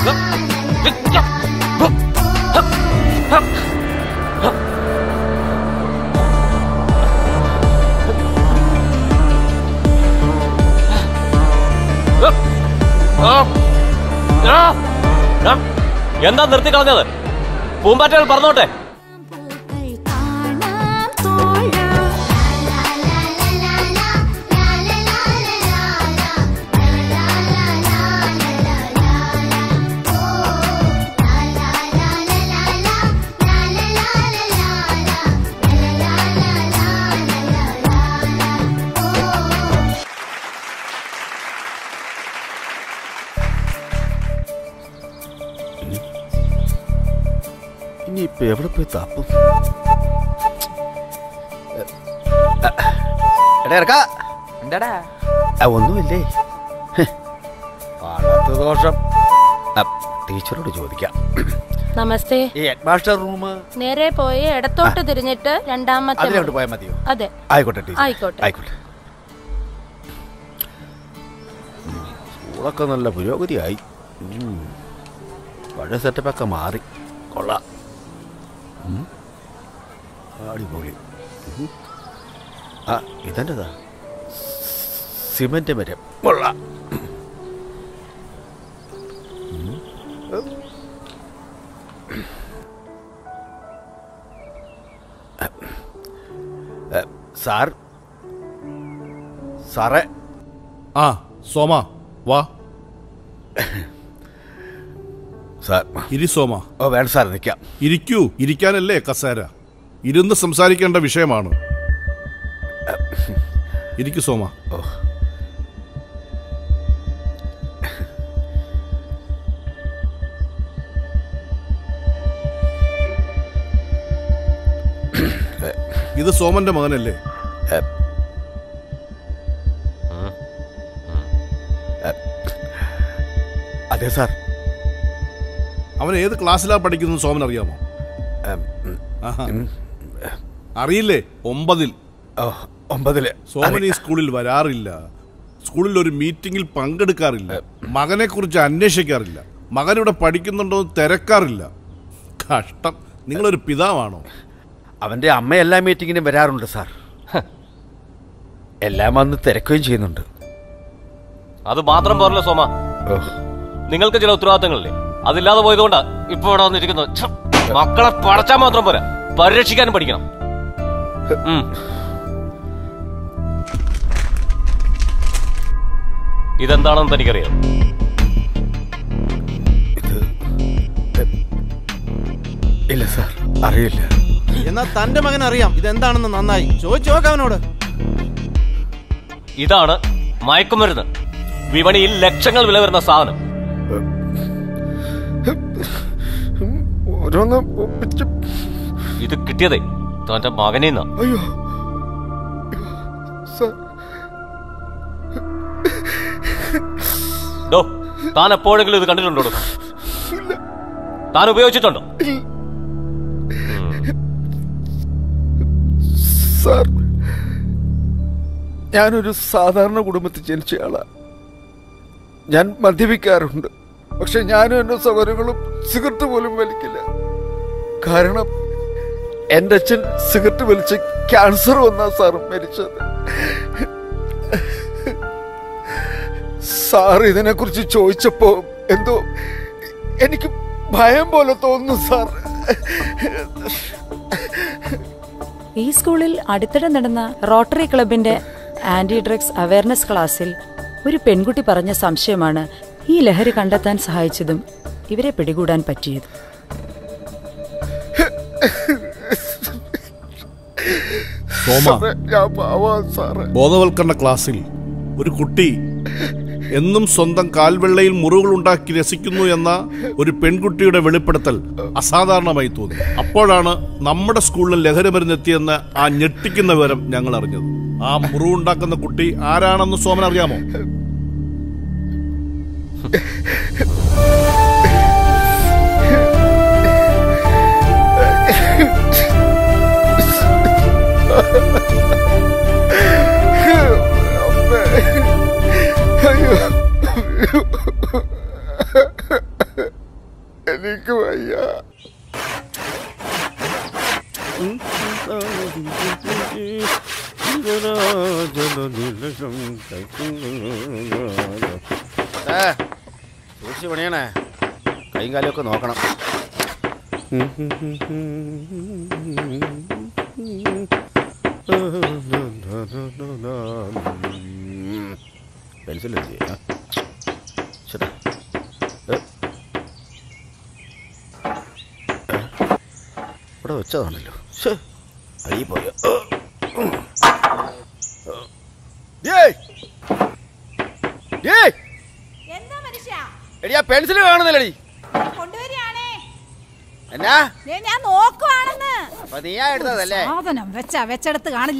എന്താ നിർത്തി കളഞ്ഞത് പൂമ്പാറ്റകൾ പറഞ്ഞോട്ടെ ഇനിയിപ്പോ എവിടെ പോയി തപ്പും എടാ ഇറക്കാ എന്താടാ ആ, ഒന്നുമില്ലേ ഹ്. പണത്ത് ദോഷം ആ, ടീച്ചറോട് ചോദിക്കാം നമസ്തേ ഈ ഹെഡ് മാസ്റ്റർ റൂം നേരെ പോയി ഇടത്തോട്ട് തിരിഞ്ഞിട്ട് രണ്ടാമത്തെ അതിലോട്ട് മുറി. പോയാൽ മതിയോ അതെ ആയിക്കോട്ടെ ടീച്ചർ ആയിക്കോട്ടെ. ആയിക്കോട്ടെ ഉം, സ്കൂളൊക്കെ നല്ല പുരോഗതിയായി ഉം. പഴയ സെറ്റപ്പൊക്കെ മാറി കൊള്ളാം ഉം. അടിപൊളി ഉം. ആ ഇതെന്റെതാ സിമന്റ് മരം കൊള്ളാം ഉം. ഏ, സാർ സാറേ ആ സോമ വാ സാർ ഇരി സോമ ഓ വേണ്ട സാർ നിൽക്കാം ഇരിക്കൂ ഇരിക്കാനല്ലേ കസേര ഇരുന്ന് സംസാരിക്കേണ്ട വിഷയമാണ് ഇരിക്കു സോമ ഓ ഇത് സോമന്റെ മകനല്ലേ ഏ, ഏ, അതെ സാർ അവൻ ഏത് ക്ലാസ്സിലാ പഠിക്കുന്നത് സോമൻ അറിയാമോ ഏ, ഉം, ആഹാ. ഉം, അറിയില്ലേ ഒമ്പതിൽ ഓ, ഒമ്പതില് സോമൻ ഈ സ്കൂളിൽ വരാറില്ല സ്കൂളിൽ ഒരു മീറ്റിംഗിൽ പങ്കെടുക്കാറില്ല മകനെ കുറിച്ച് അന്വേഷിക്കാറില്ല മകൻ ഇവിടെ പഠിക്കുന്നുണ്ടോ എന്ന് തിരക്കാറില്ല കഷ്ടം നിങ്ങളൊരു പിതാവാണോ അവന്റെ അമ്മ എല്ലാ മീറ്റിങ്ങിനും വരാറുണ്ട് സാർ എല്ലാം വന്ന് തിരക്കുകയും ചെയ്യുന്നുണ്ട് അത് മാത്രം പോരല്ലോ സോമ ഓ, നിങ്ങൾക്ക് ചില ഉത്തരവാദിത്തങ്ങളില്ലേ അതില്ലാതെ പോയതുകൊണ്ടാ ഇപ്പൊ ഇവിടെ വന്നിരിക്കുന്നത് ഛ, മക്കളെ പടച്ചാൽ മാത്രം പോരാ പരിരക്ഷിക്കാനും പഠിക്കണം ഉം. ഇതെന്താണെന്ന് തനിക്കറിയാം ഇത് ഏ, ഇല്ല സാർ അറിയില്ല എന്നാ തന്റെ മകൻ അറിയാം ഇതെന്താണെന്ന് നന്നായി ചോദിച്ചു നോക്ക് അവനോട് ഇതാണ് മയക്കുമരുന്ന് വിപണിയിൽ ലക്ഷങ്ങൾ വില വരുന്ന സാധനം ഓരോന്ന് ഒപ്പിച്ച് ഇത് കിട്ടിയതേ തന്റെ മകനെന്നാ അയ്യോ സാർ ഡോ താൻ എപ്പോഴെങ്കിലും ഇത് കണ്ടിട്ടുണ്ടോ താൻ ഉപയോഗിച്ചിട്ടുണ്ടോ സാർ ഞാനൊരു സാധാരണ കുടുംബത്തിൽ ജനിച്ചയാളാ ഞാൻ മദ്യപിക്കാറുണ്ട് പക്ഷെ ഞാനും എൻ്റെ സഹോദരങ്ങളും സിഗരറ്റ് പോലും വലിക്കില്ല കാരണം എൻ്റെ അച്ഛൻ സിഗരറ്റ് വലിച്ച് ക്യാൻസർ വന്നാ സാർ മരിച്ചത് സാർ ഇതിനെക്കുറിച്ച് ചോദിച്ചപ്പോ എന്തോ എനിക്ക് ഭയം പോലെ തോന്നുന്നു സാർ ഈ സ്കൂളിൽ അടുത്തിടെ നടന്ന റോട്ടറി ക്ലബിന്റെ ആന്റി ഡ്രഗ്സ് അവയർനെസ് ക്ലാസ്സിൽ ഒരു പെൺകുട്ടി പറഞ്ഞ സംശയമാണ് ഈ ലഹരി കണ്ടെത്താൻ സഹായിച്ചതും ഇവരെ പിടികൂടാൻ പറ്റിയത് സോമ ഞാൻ പാവാ സാറ് ബോധവൽക്കരണ ക്ലാസ്സിൽ ഒരു കുട്ടി എന്നും സ്വന്തം കാൽവെള്ളയിൽ മുറിവുകൾ ഉണ്ടാക്കി രസിക്കുന്നു എന്ന ഒരു പെൺകുട്ടിയുടെ വെളിപ്പെടുത്തൽ അസാധാരണമായി തോന്നി അപ്പോഴാണ് നമ്മുടെ സ്കൂളിൽ ലഹരി മരുന്നെത്തിയെന്ന ആ ഞെട്ടിക്കുന്ന വിവരം ഞങ്ങൾ അറിഞ്ഞത് ആ മുറിവുണ്ടാക്കുന്ന കുട്ടി ആരാണെന്ന് സോമൻ അറിയാമോ അയ്യോ ഏ, സൂക്ഷിച്ച് പണിയണേ കൈയും കാലൊക്കെ നോക്കണം പെൻസിൽ ചേട്ടാ ഇവിടെ വെച്ചതാണല്ലോ ശ്ശേ, അടിയിൽ പോയോ ഏയ്! ഏയ്! എന്താ മനുഷ്യ എടി ആ പെൻസിൽ കാണുന്നില്ലടി കൊണ്ടുവരികയാണേ എന്നാ ദേ ഞാൻ നോക്കുവാണെന്ന് അപ്പൊ നീയാ എടുത്തതല്ലേ സാധനം വെച്ചാ വെച്ചെടുത്ത് കാണില്ല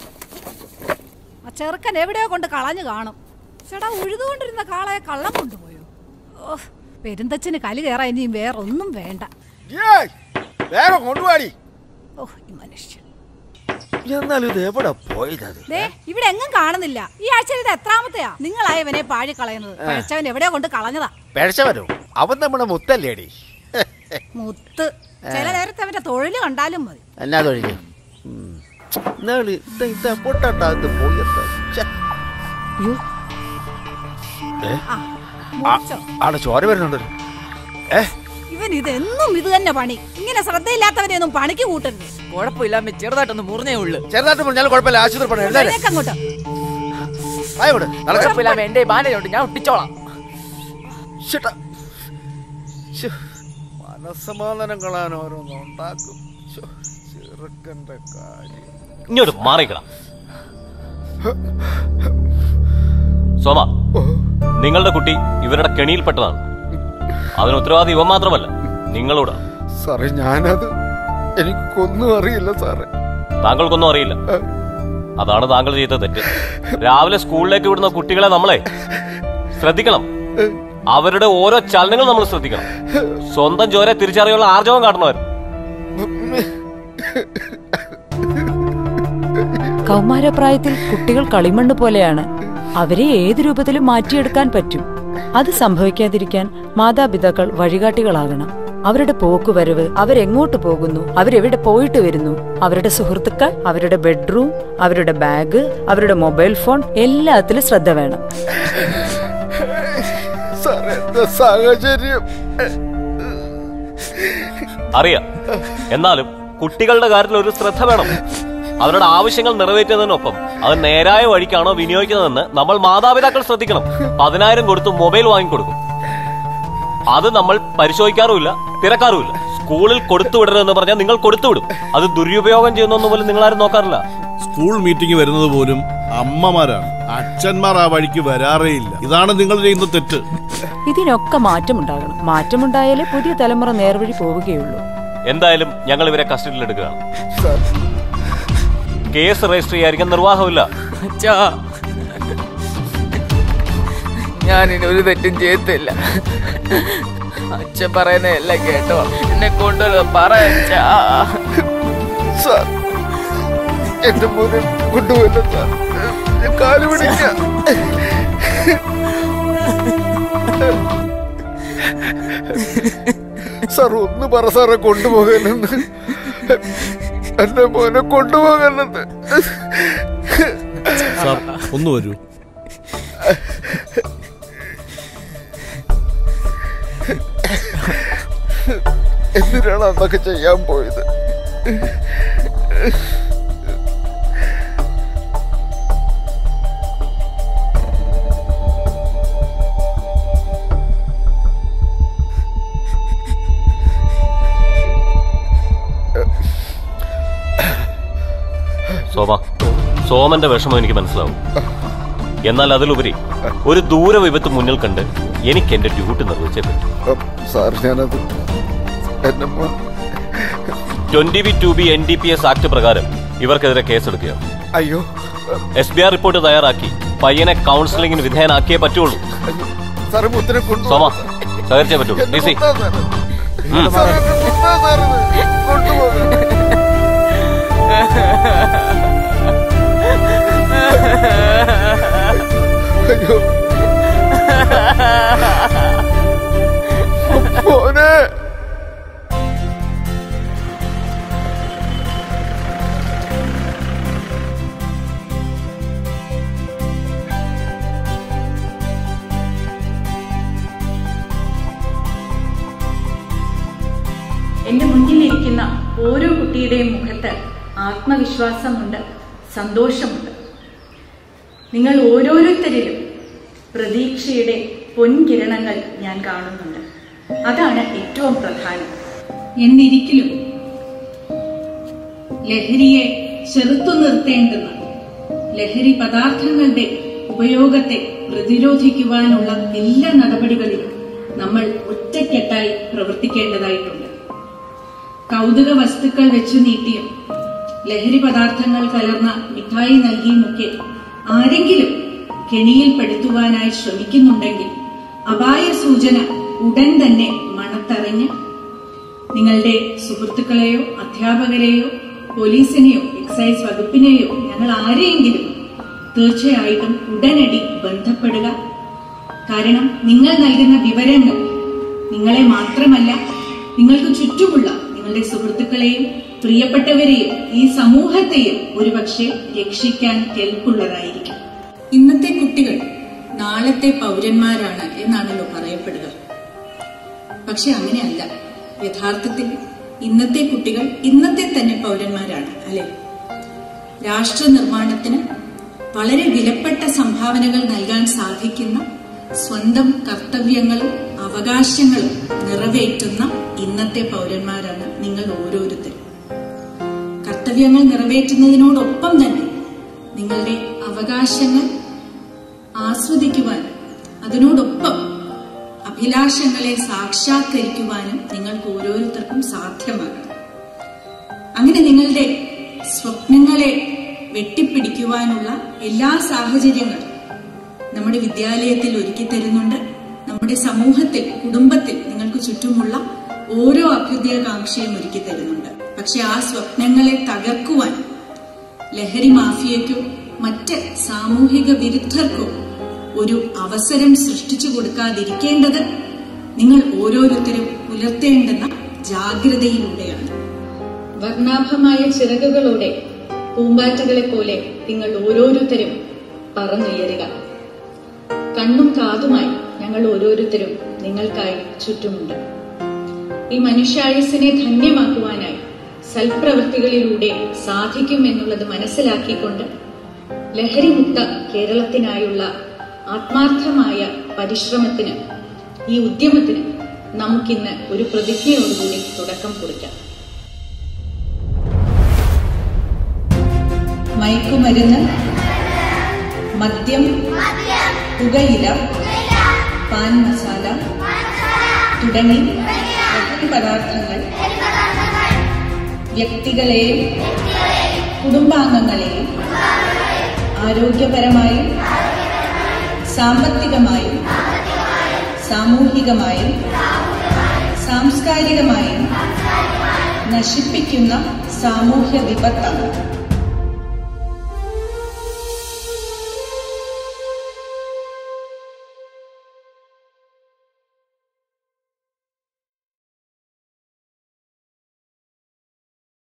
ആ ചെറുക്കൻ എവിടെയോ കൊണ്ട് കളഞ്ഞു കാണും ചേട്ടാ ഉഴുതുകൊണ്ടിരുന്ന കാളയെ കള്ളം കൊണ്ടുപോയോ ഓ പെരുന്തച്ഛന് കലി കയറാൻ ഇനിയും വേറെ ഒന്നും വേണ്ട ഏയ്! വേഗം കൊണ്ടുപോടി ഓ ഈ മനുഷ്യൻ എന്നാലും ഇത് എവിടെ പോയതത് ദേ ഇവിടെ എങ്ങും കാണുന്നില്ല ഈ ആഴ്ചയിൽ ഇത് എത്രാമത്തെയാ നിങ്ങളാ ഇവനെ പാഴി കളയുന്നത് പഴച്ചവൻ എവിടെയോ കൊണ്ട് കളഞ്ഞതാ പിഴച്ചവനോ അവൻ നമ്മുടെ മുത്തല്ലേടി മുത്ത് ചില നേരത്തെ അവന്റെ തൊഴില് കണ്ടാലും മതി എന്നാ തൊഴില് എന്നാള് ഇത് ഇത് പൊട്ടാ ഇത് പോയത് ഛെ. അയ്യോ ഏ? ആ മുറിച്ചോ ആടെ ചോര വരുന്നുണ്ടല്ലോ ഏ ഇവൻ ഇതെന്നും ഇത് തന്നെ പണി ഇങ്ങനെ ശ്രദ്ധയില്ലാത്തവനെ ഒന്നും പണിക്ക് കൂട്ടരുത് കുഴപ്പമില്ല അമ്മ ചെറുതായിട്ടൊന്ന് മുറിഞ്ഞേ ഉള്ളു ചെറുതായിട്ട് പറഞ്ഞാലും കുഴപ്പമില്ല ആശുപത്രി പണി എഴുതാനേ എഴുന്നേക്ക് അങ്ങോട്ട് ആയോട് നടക്കാം കുഴപ്പമില്ല അമ്മ എന്റെ ബാൻഡേജ് ഉണ്ട് ഞാൻ ഒട്ടിച്ചോളാം ശ്ശെടാ. ശ്ശെ. മനസ്സമാധാനം കളയാൻ ഓരോന്നും ഉണ്ടാക്കും ശ്ശോ, ചെറുക്കന്റെ കാര്യം ഇങ്ങോട്ട് മാറിക്കണം സോമ നിങ്ങളുടെ കുട്ടി ഇവരുടെ കെണിയിൽപ്പെട്ടതാണ് അതിന് ഉത്തരവാദി ഇവൻ മാത്രമല്ല നിങ്ങളോടാണ് സാറേ ഞാനത് എനിക്കൊന്നും അറിയില്ല സാറേ താങ്കൾക്കൊന്നും അറിയില്ല അതാണ് താങ്കൾ ചെയ്ത തെറ്റ് രാവിലെ സ്കൂളിലേക്ക് വിടുന്ന കുട്ടികളെ നമ്മളെ ശ്രദ്ധിക്കണം അവരുടെ ഓരോ ചലനങ്ങൾ നമ്മൾ ശ്രദ്ധിക്കണം സ്വന്തം ചോരെ തിരിച്ചറിയുള്ള ആർജവം കാട്ടണമായിരുന്നു കൗമാരപ്രായത്തിൽ കുട്ടികൾ കളിമണ്ണ് പോലെയാണ് അവരെ ഏത് രൂപത്തിലും മാറ്റിയെടുക്കാൻ പറ്റും അത് സംഭവിക്കാതിരിക്കാൻ മാതാപിതാക്കൾ വഴികാട്ടികളാകണം അവരുടെ പോക്കുവരവ് അവരെങ്ങോട്ട് പോകുന്നു അവരെവിടെ പോയിട്ട് വരുന്നു അവരുടെ സുഹൃത്തുക്കൾ അവരുടെ ബെഡ്റൂം അവരുടെ ബാഗ് അവരുടെ മൊബൈൽ ഫോൺ എല്ലാത്തിലും ശ്രദ്ധ വേണം സാറേ എന്താ സാഹചര്യം അറിയാം എന്നാലും കുട്ടികളുടെ കാര്യത്തിൽ ഒരു ശ്രദ്ധ വേണം അവരുടെ ആവശ്യങ്ങൾ നിറവേറ്റുന്നതിനൊപ്പം അത് നേരായ വഴിക്കാണോ വിനിയോഗിക്കുന്നതെന്ന് നമ്മൾ മാതാപിതാക്കൾ ശ്രദ്ധിക്കണം പതിനായിരം കൊടുത്ത് മൊബൈൽ വാങ്ങിക്കൊടുക്കും അത് നമ്മൾ പരിശോധിക്കാറുമില്ല തിരക്കാറുമില്ല സ്കൂളിൽ കൊടുത്തു വിടരുതെന്ന് പറഞ്ഞാൽ നിങ്ങൾ കൊടുത്തുവിടും അത് ദുരുപയോഗം ചെയ്യുന്നൊന്നും പോലും നിങ്ങളാരും നോക്കാറില്ല സ്കൂൾ മീറ്റിംഗ് വരുന്നത് പോലും അമ്മമാരാണ് അച്ഛന്മാർ ആ വഴിക്ക് വരാറേയില്ല ഇതാണ് നിങ്ങൾ ചെയ്യുന്ന തെറ്റ് ഇതിനൊക്കെ മാറ്റമുണ്ടാകണം മാറ്റമുണ്ടായാലേ പുതിയ തലമുറ നേർവഴി പോവുകയുള്ളൂ എന്തായാലും ഞങ്ങൾ ഇവരെ കസ്റ്റഡിയിൽ എടുക്കുകയാണ് സാർ കേസ് രജിസ്റ്റർ ചെയ്യാതിരിക്കാൻ നിർവാഹമില്ല അച്ഛാ ഞാൻ ഇനി ഒരു തെറ്റും ചെയ്യത്തില്ല അച്ഛൻ പറയുന്ന എല്ലാം കേട്ടോ എന്നെ കൊണ്ടുവരുക പറ അച്ഛാ സാർ എന്റെ മോനെ കൊണ്ടുപോയില്ല സാർ ഞാൻ കാല് പിടിക്കാം സാർ ഒന്ന് പറ സാറെ കൊണ്ടുപോകലെന്ന് എന്റെ മോനെ കൊണ്ടുപോകലെന്ന് സാർ ഒന്ന് വരൂ എന്തിനാണ് അന്നൊക്കെ ചെയ്യാൻ പോയത് സോമ സോമന്റെ വിഷമം എനിക്ക് മനസ്സിലാവും എന്നാൽ അതിലുപരി ഒരു ദൂര വിപത്ത് മുന്നിൽ കണ്ട് എനിക്ക് എന്റെ ഡ്യൂട്ടി നിർവഹിച്ചേ പറ്റും സാർ ഞാനത് എന്റെ മോൻ twenty B two B N D P S act പ്രകാരം ഇവർക്കെതിരെ കേസെടുക്കുകയാണ് അയ്യോ എസ് ബി ആർ റിപ്പോർട്ട് തയ്യാറാക്കി പയ്യനെ കൗൺസിലിംഗിന് വിധേയനാക്കിയേ പറ്റുള്ളൂ സാറ് മുത്തിനെ സോമ കൊണ്ടുപോകും സഹകരിച്ചേ പറ്റുള്ളൂ ഡി സി കൊണ്ടുപോകും അയ്യോ കുട്ടിയുടെയും മുഖത്ത് ആത്മവിശ്വാസമുണ്ട് സന്തോഷമുണ്ട് നിങ്ങൾ ഓരോരുത്തരിലും പ്രതീക്ഷയുടെ പൊൻകിരണങ്ങൾ ഞാൻ കാണുന്നുണ്ട് അതാണ് ഏറ്റവും പ്രധാനം എന്നിരിക്കലും ലഹരിയെ ചെറുത്തു നിർത്തേണ്ടുന്ന ലഹരി പദാർത്ഥങ്ങളുടെ ഉപയോഗത്തെ പ്രതിരോധിക്കുവാനുള്ള എല്ലാ നടപടികളിലും നമ്മൾ ഒറ്റക്കെട്ടായി പ്രവർത്തിക്കേണ്ടതായിട്ടുണ്ട് കൗതുക വസ്തുക്കൾ വെച്ചു നീട്ടിയും ലഹരി പദാർത്ഥങ്ങൾ കലർന്ന മിഠായി നൽകിയുമൊക്കെ ആരെങ്കിലും കെണിയിൽപ്പെടുത്തുവാനായി ശ്രമിക്കുന്നുണ്ടെങ്കിൽ അപായ സൂചന ഉടൻ തന്നെ മണത്തറിഞ്ഞ് നിങ്ങളുടെ സുഹൃത്തുക്കളെയോ അധ്യാപകരെയോ പോലീസിനെയോ എക്സൈസ് വകുപ്പിനെയോ ഞങ്ങൾ ആരെയെങ്കിലും തീർച്ചയായിട്ടും ഉടനടി ബന്ധപ്പെടുക കാരണം നിങ്ങൾ നൽകുന്ന വിവരങ്ങൾ നിങ്ങളെ മാത്രമല്ല നിങ്ങൾക്ക് ചുറ്റുമുള്ള നിങ്ങളുടെ സുഹൃത്തുക്കളെയും പ്രിയപ്പെട്ടവരെയും ഈ സമൂഹത്തെയും ഒരുപക്ഷെ രക്ഷിക്കാൻ കെൽപ്പുള്ളതായിരിക്കും ഇന്നത്തെ കുട്ടികൾ നാളത്തെ പൗരന്മാരാണ് എന്നാണല്ലോ പറയപ്പെടുക പക്ഷെ അങ്ങനെയല്ല യഥാർത്ഥത്തിൽ ഇന്നത്തെ കുട്ടികൾ ഇന്നത്തെ തന്നെ പൗരന്മാരാണ് അല്ലെ രാഷ്ട്ര നിർമ്മാണത്തിന് വളരെ വിലപ്പെട്ട സംഭാവനകൾ നൽകാൻ സാധിക്കുന്ന സ്വന്തം കർത്തവ്യങ്ങളും അവകാശങ്ങളും നിറവേറ്റുന്ന ഇന്നത്തെ പൗരന്മാരാണ് നിങ്ങൾ ഓരോരുത്തരും കർത്തവ്യങ്ങൾ നിറവേറ്റുന്നതിനോടൊപ്പം തന്നെ നിങ്ങളുടെ അവകാശങ്ങൾ ആസ്വദിക്കുവാൻ അതിനോടൊപ്പം അഭിലാഷങ്ങളെ സാക്ഷാത്കരിക്കുവാനും നിങ്ങൾക്ക് ഓരോരുത്തർക്കും സാധ്യമാകണം അങ്ങനെ നിങ്ങളുടെ സ്വപ്നങ്ങളെ വെട്ടിപ്പിടിക്കുവാനുള്ള എല്ലാ സാഹചര്യങ്ങളും നമ്മുടെ വിദ്യാലയത്തിൽ ഒരുക്കി തരുന്നുണ്ട് നമ്മുടെ സമൂഹത്തിൽ കുടുംബത്തിൽ നിങ്ങൾക്ക് ചുറ്റുമുള്ള ഓരോ അഭ്യുദയകാംക്ഷയും ഒരുക്കി തരുന്നുണ്ട് പക്ഷെ ആ സ്വപ്നങ്ങളെ തകർക്കുവാൻ ലഹരി മാഫിയയ്ക്കോ മറ്റ് സാമൂഹിക വിരുദ്ധർക്കോ ഒരു അവസരം സൃഷ്ടിച്ചു കൊടുക്കാതിരിക്കേണ്ടത് നിങ്ങൾ ഓരോരുത്തരും പുലർത്തേണ്ടുന്ന ജാഗ്രതയിലൂടെയാണ് വർണ്ണാഭമായ ചിറകുകളോടെ പൂമ്പാറ്റകളെ പോലെ നിങ്ങൾ ഓരോരുത്തരും പറന്നുയരുക കണ്ണും കാതുമായി ഞങ്ങൾ ഓരോരുത്തരും നിങ്ങൾക്കായി ചുറ്റുമുണ്ട് ഈ മനുഷ്യായുസിനെ ധന്യമാക്കുവാനായി സൽപ്രവൃത്തികളിലൂടെ സാധിക്കും എന്നുള്ളത് മനസ്സിലാക്കിക്കൊണ്ട് ലഹരിമുക്ത കേരളത്തിനായുള്ള ആത്മാർത്ഥമായ പരിശ്രമത്തിന് ഈ ഉദ്യമത്തിന് നമുക്കിന്ന് ഒരു പ്രതിജ്ഞയോടുകൂടി തുടക്കം കുറിക്കാം മയക്കുമരുന്ന് മദ്യം പുകയില പാൻ മസാല തുടങ്ങി ലഹരി പദാർത്ഥങ്ങൾ വ്യക്തികളെയും കുടുംബാംഗങ്ങളെയും ആരോഗ്യപരമായും സാമ്പത്തികമായും സാമൂഹികമായും സാംസ്കാരികമായും നശിപ്പിക്കുന്ന സാമൂഹ്യ വിപത്താണ്